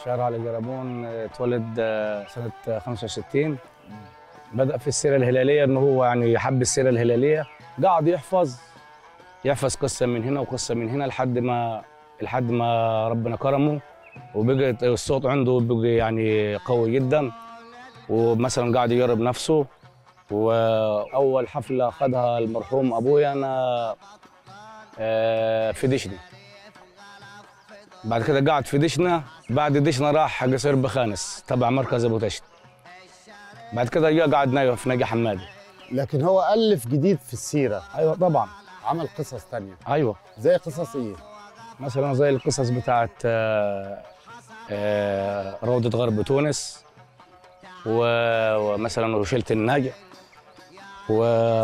شهر علي جربون اتولد آه، سنة 65 بدأ في السيرة الهلالية إنه هو يعني يحب السيرة الهلالية قعد يحفظ يحفظ قصة من هنا وقصة من هنا لحد ما لحد ما ربنا كرمه وبقى الصوت عنده بقى يعني قوي جدا ومثلا قاعد يجرب نفسه وأول حفلة خدها المرحوم أبويا أنا آه، في دشني بعد كده قعد في دشنا بعد دشنا راح قصير بخانس تبع مركز ابو تشت بعد كده جه قعد نايف في ناجي حمادي لكن هو الف جديد في السيره ايوه طبعا عمل قصص تانية ايوه زي قصص ايه مثلا زي القصص بتاعت آه، آه، روضة غرب تونس و- ومثلا وشيلة الناجي و...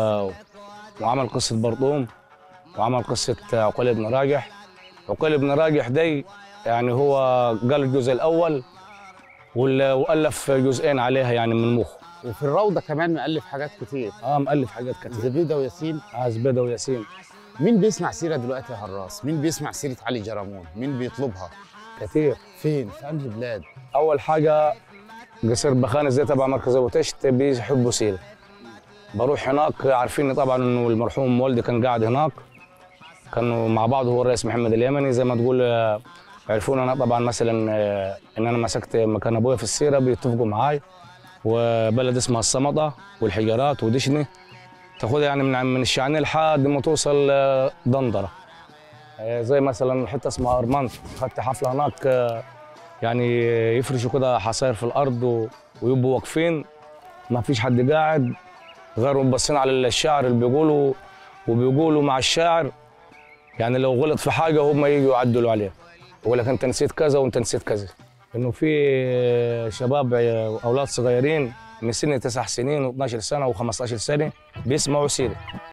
وعمل قصة برطوم وعمل قصة عقيل بن راجح عقيل بن راجح دي يعني هو قال الجزء الأول وال- وألف جزئين عليها يعني من مخه وفي الروضه كمان مؤلف حاجات كتير اه مؤلف حاجات كتير زبيده وياسين آه زبيدة وياسين مين بيسمع سيره دلوقتي يا هراس مين بيسمع سيره علي جرامون مين بيطلبها كتير فين في انهي بلاد اول حاجه قصير بخانس زي تبع مركز ابو تشت بيحبوا سيره بروح هناك عارفين طبعا انه المرحوم والدي كان قاعد هناك كانوا مع بعض هو الرئيس محمد اليمني زي ما تقول آه، عرفونا انا طبعا مثلا آه، ان انا مسكت مكان ابويا في السيره بيتفقوا معاي وبلد اسمها الصمطه والحجارات ودشني تاخدها يعني من من الشعانيه لحد ما توصل آه، دندره آه، زي مثلا حته اسمها ارمنت خدت حفله هناك آه، يعني يفرشوا كده حصاير في الارض و- ويبقوا واقفين ما فيش حد قاعد غيرهم باصين على الشاعر اللي بيقولوا وبيقولوا مع الشاعر يعني لو غلط في حاجه هم يجوا يعدلوا عليه يقول لك انت نسيت كذا وانت نسيت كذا انه في شباب اولاد صغيرين من سن تسع سنين و12 سنه و15 سنه بيسمعوا سيره